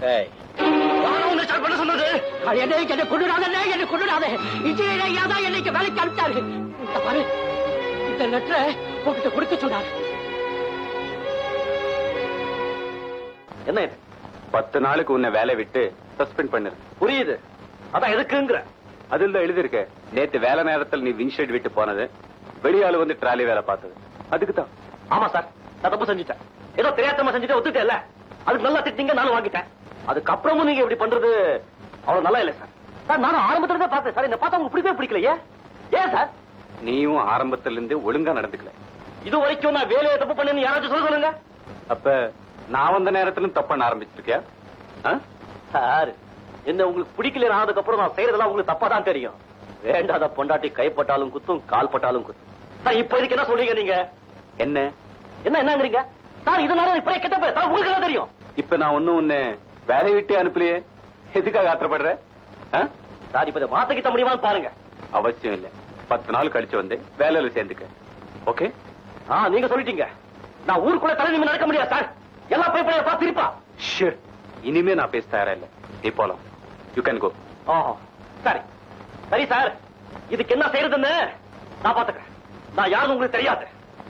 ஏய் யாரும் உன்னை ஸ்டார்ட் பண்ண சொன்னது என்னை என்னை கொண்டுடாதே என்னை கொண்டுடாதே இன்ஜினியர் ஐயா தான் என்னைக்கு வேலைக்கு அனுப்பிச்சாரு இந்த பாரு இந்த லெட்டரை உங்ககிட்ட கொடுக்க சொன்னாரு என்ன இது பத்து நாளுக்கு உன்னை வேலை விட்டு சஸ்பெண்ட் பண்ணிரு புரியுது அதான் எதுக்குங்கிற அதில் தான் எழுதியிருக்க நேத்து வேலை நேரத்தில் நீ வின்ஷெட் விட்டு போனது வெளியாளு வந்து ட்ராலி வேலை பார்த்தது அதுக்கு தான் ஆமா சார் நான் தப்பு செஞ்சுட்டேன் ஏதோ தெரியாதமா செஞ்சுட்டு ஒத்துட்டேன்ல அதுக்கு நல்லா திட்டிங்க நானும் வாங்கிட்டேன் அதுக்கப்புறமும் நீங்க இப்படி பண்றது அவ்வளவு நல்லா இல்ல சார் சார் நானும் ஆரம்பத்துல தான் பார்த்தேன் சார் இந்த பார்த்தா உங்களுக்கு பிடிக்கவே பிடிக்கலையே ஏன் சார் நீயும் ஆரம்பத்துல இருந்து ஒழுங்கா நடந்துக்கல இது வரைக்கும் நான் வேலையை தப்பு பண்ணேன்னு யாராச்சும் சொல்ல சொல்லுங்க அப்ப நான் வந்த நேரத்திலும் தப்பு பண்ண ஆரம்பிச்சிருக்கியா ஆ? சார் என்ன உங்களுக்கு பிடிக்கல ஆனதுக்கு அப்புறம் நான் செய்யறதெல்லாம் உங்களுக்கு தப்பா தான் தெரியும் வேண்டாத பொண்டாட்டி கைப்பட்டாலும் குத்தும் கால் பட்டாலும் குத்தும் சார் இப்ப இதுக்கு என்ன சொல்றீங்க நீங்க என்ன என்ன என்னங்கிறீங்க சார் இதனால இப்ப கெட்ட பேர் சார் உங்களுக்கு என்ன தெரியும் இப்ப நான் ஒண்ணும் உன்னை வேலை விட்டே அனுப்பலையே எதுக்காக ஆத்திரப்படுற ஆ? சார் இப்ப இதை மாத்திக்கிட்ட முடியுமான்னு பாருங்க அவசியம் இல்ல பத்து நாள் கழிச்சு வந்து வேலையில சேர்ந்துக்க ஓகே ஆ நீங்க சொல்லிட்டீங்க நான் ஊருக்குள்ள தலை நிமிர்ந்து நடக்க முடியாது சார் எல்லா பேப்பரையும் பார்த்து திருப்பா ஷூர் இனிமே நான் பேச தயாரா இல்ல நீ போலாம் யூ கேன் கோ ஓஹோ சரி சரி சார் இதுக்கு என்ன செய்யறதுன்னு நான் பாத்துக்கிறேன் நான் யாரும் உங்களுக்கு தெரியாது